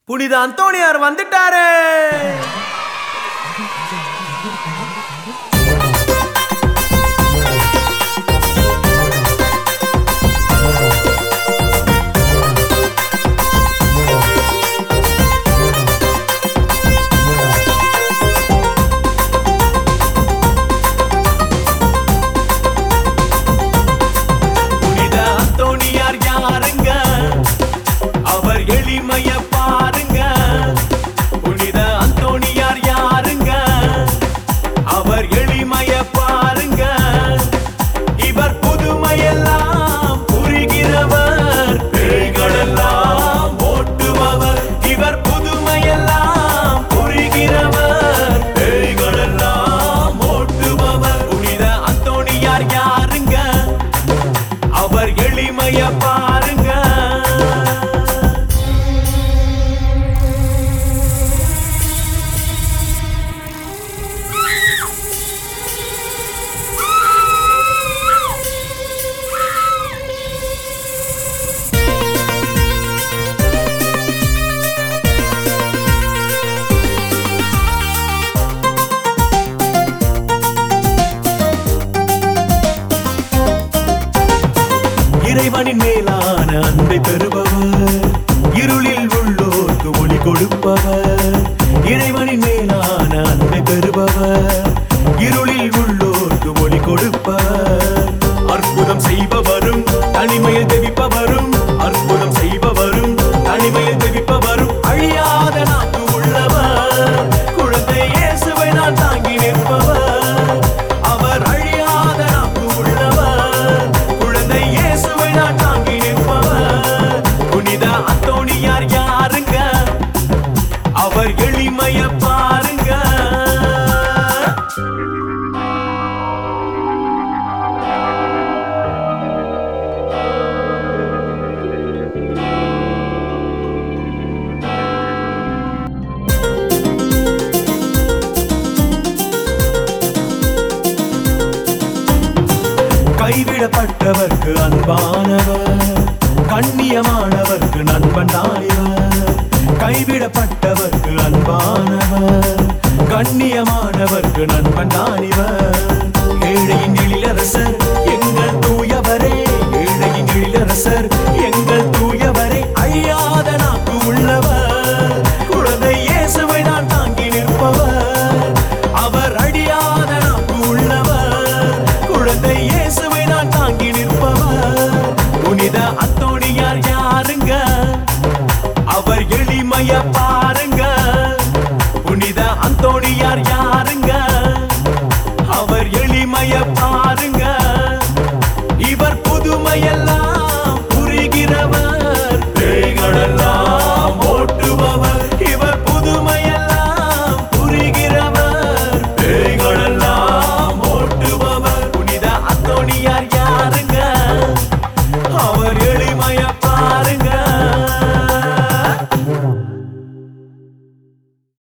புனித அந்தோணியார் வந்துட்டாரு புனித அந்தோணியார் யாருங்க அவர் எளிமைய பாருங்க புனித அந்தோணியார் யாருங்க அவர் எளிமைய பாருங்க இவர் புதுமையெல்லாம் புரிகிறவர் பேய்களெல்லாம் ஓட்டுபவர் இவர் புதுமையெல்லாம் புரிகிறவர் பேய்களெல்லாம் ஓட்டுபவர் புனித அந்தோணியார் யாருங்க அவர் எளிமைய பாருங்க இறைவனின் மேலான அன்பை பெறுபவர் இருளில் உள்ளோர்க்கு ஒளி கொடுப்பவர் இறைவனின் மேலான அன்பை பெறுபவர் இருளில் உள்ளோர்க்கு ஒளி கொடுப்பவர் அற்புதம் செய்பவரும் தனிமையில் தெவிப்பவரும் அற்புதம் செய்பவரும் தனிமையில் தெவிப்பவரும் அழியாத நாக்கு உள்ளவர் குழந்தை இயேசுவை நான் தாங்கி நிற்பவர் அவர் அழியாத நாக்கு உள்ளவர் குழந்தை இயேசுவை நான் தாங்கி நிற்பவர் புனித அந்தோணியார் யாருங்க அவர் எளிமைய பாருங்க கைவிடப்பட்டவர்க்கு அன்பானவர் கண்ணியமானவர்க்கு நண்பன் தானிவர் கைவிடப்பட்டவர்க்கு அன்பானவர் கண்ணியமானவர்க்கு நண்பன் தானிவர் ஏழையின் எழிலரசர் எங்கள் தூயவரே ஏழையின் எழிலரசர் எங்கள் தூயவரே அழியாத நாக்கு உள்ளவர் குழந்தை இயேசுவை நான் தாங்கி நிற்பவர் அவர் அழியாத நாக்கு உள்ளவர் குழந்தை இயேசுவை நான் தாங்கி நிற்பவர் புனித அத்தோணியார் யாருங்க அவர் எளிமைய பாருங்க புனித அந்தோணியார் யாருங்க அவர் எளிமைய பாருங்க